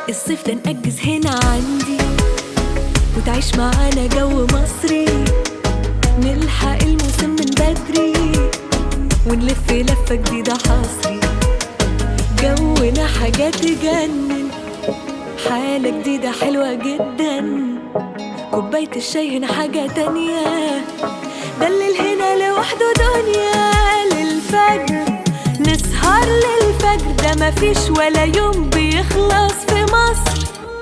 الصيف ده نأجز هنا عندي وتعيش معانا جو مصري نلحق الموسم من بدري ونلف لفة جديدة حصري جونا حاجات تجنن حالة جديدة حلوة جدا كوباية الشاي هنا حاجة تانية دلل هنا لوحده دنيا للفجر نسهر للفجر ده مفيش ولا يوم بيخلص في مصر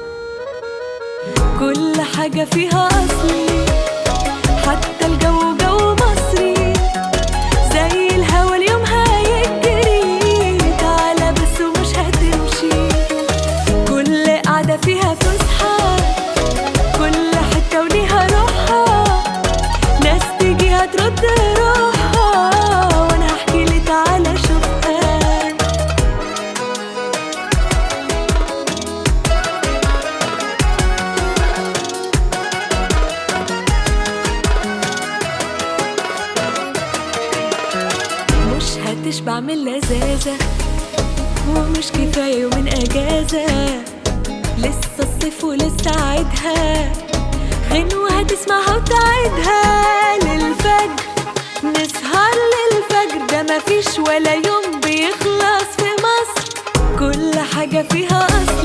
كل حاجة فيها أصلي حتى الجو جو مصري زي الهوا اليوم هيجري تعالى بس ومش هتمشي كل قعدة فيها فسحة كل حتة وليها روحها ناس تيجي هترد روحها وانا هحكي لي تعالى شوفها مش هتشبع من لذاذة ومش كفاية يومين أجازة لسه الصيف ولسه عيدها غنوة هتسمعها وتعيدها للفجر نسهر للفجر ده مفيش ولا يوم بيخلص في مصر كل حاجة فيها أصل